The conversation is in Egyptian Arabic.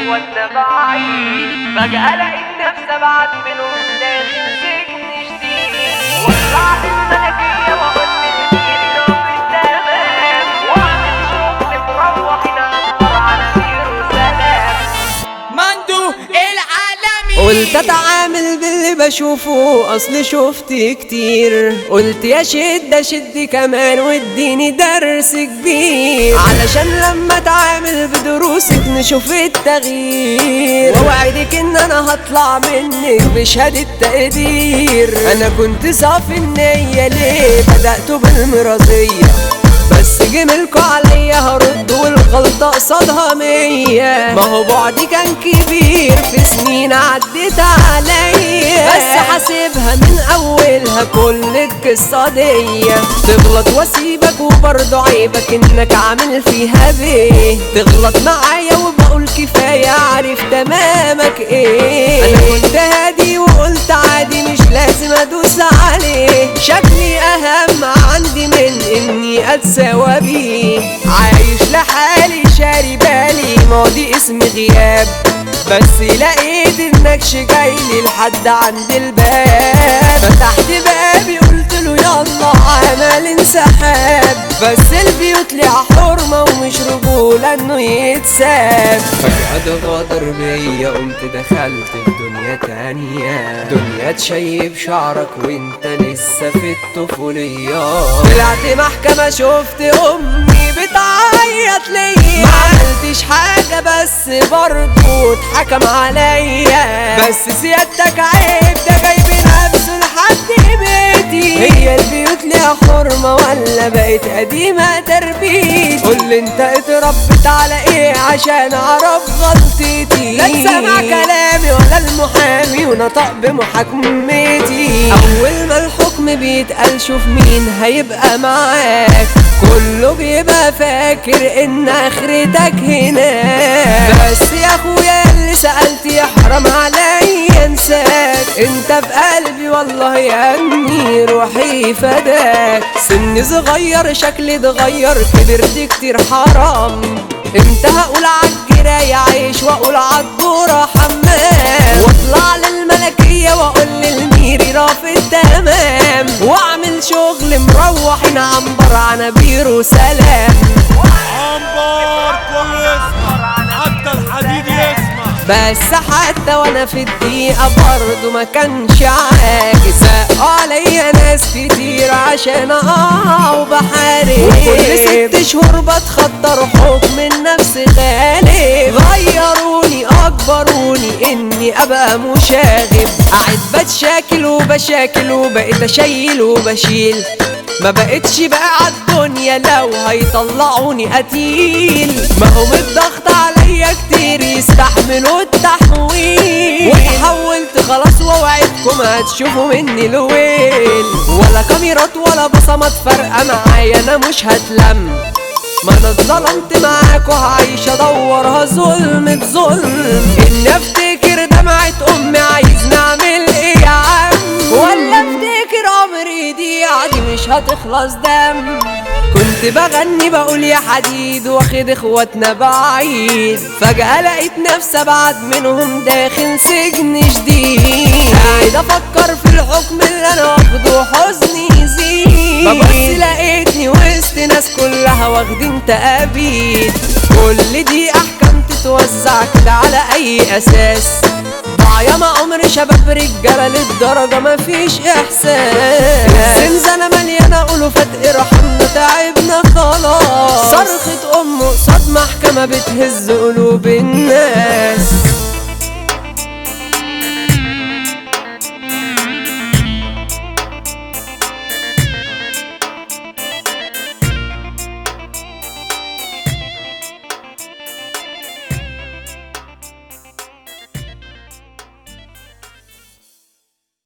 اخواتنا بعيد فجأة لقيت نفسي بعد منهم داخل سجن جديد وطلعت الملكية وقلت للمدير رب التمام واعمل شغل مروح ننور على خير وسلام مندو العالمي قلت اتعامل باللي بشوفه اصل شفت كتير قلت يا شد شد كمان واديني درس كبير علشان لما اتعامل بدروسك نشوف التغيير واوعدك ان انا هطلع منك بشهادة تقدير انا كنت صافي النية ليه بدأت بالمرازية بس جملكوا عليا هرد والغلطة قصادها مية ما هو بعدي كان كبير في سنين عدت عليا بس حاسبها من اولها كل القصة دي تغلط واسيبك وبرضه عيبك انك عامل فيها بيه تغلط معايا وبقول كفاية عارف تمامك ايه انا كنت هادي وقلت عادي مش لازم ادوس عليه شكلي اهم عندي من اني اتساوى بيه عايش لحالي شاري بالي ماضي اسم غياب بس لقيت النكش جايلي لحد عند الباب فتحت بابي قلت له يلا عمل انسحاب بس البيوت ليها حرمة ومش رجولة انه يتساب فجأة غدر بيا قمت دخلت في دنيا تانية دنيا تشيب شعرك وانت لسه في الطفولية طلعت محكمة شفت امي بتعيط ليا ما عملتش حاجة بس برضه اتحكم عليا بس سيادتك عيب ده جايب نفسه لحد بيتي هي البيوت ليها حرمة ولا بقت قديمة تربيتي قول لي انت اتربيت على ايه عشان اعرف غلطتي لا سمع كلامي ولا المحامي ونطق بمحاكمتي اول ما الحكم بيتقال شوف مين هيبقى معاك كله بيبقى فاكر ان اخرتك هناك بس يا اخويا اللي سألت يحرم عليا انساك انت في قلبي والله يا امي روحي فداك سني صغير شكلي اتغير كبرت كتير حرام امتى هقول عالجراية عيش واقول عالدورة حمام واطلع للملكية واقول للميري رافض تمام واعمل شغل مروح عنبر عنابير وسلام عنبر كله يسمع حتى الحديد يسمع بس حتى وانا في الدقيقة برضه ما كانش عاجز ساقوا عليا ناس كتير عشان اقع وبحارب وكل ست شهور بتخطر حكم النفس غالب غيروني اكبروني اني ابقى مشاغب قاعد بتشاكل وبشاكل وبقيت اشيل وبشيل ما بقتش بقى عالدنيا لو هيطلعوني قتيل ما هم الضغط عليا كتير يستحملوا التحويل وتحولت خلاص ووعدكم هتشوفوا مني الويل ولا كاميرات ولا بصمات فارقة معايا انا مش هتلم ما انا اتظلمت معاك وهعيش ادورها ظلم بظلم اني افتكر دمعة امي عايز نعمل ايه يا عم ولا افتكر عمري دي عادي مش هتخلص دم كنت بغني بقول يا حديد واخد اخواتنا بعيد فجأة لقيت نفسي ابعد منهم داخل سجن جديد قاعد افكر في الحكم اللي انا واخده حزني يزيد ببص لقيتني وسط ناس كلها واخدين تأبيد كل دي احكام تتوزع كده على اي اساس ضايع مع عمر شباب رجاله للدرجه مفيش احساس الزنزانه مليانه الوفات ارحمنا تعبنا خلاص صرخه ام قصاد محكمه بتهز قلوب الناس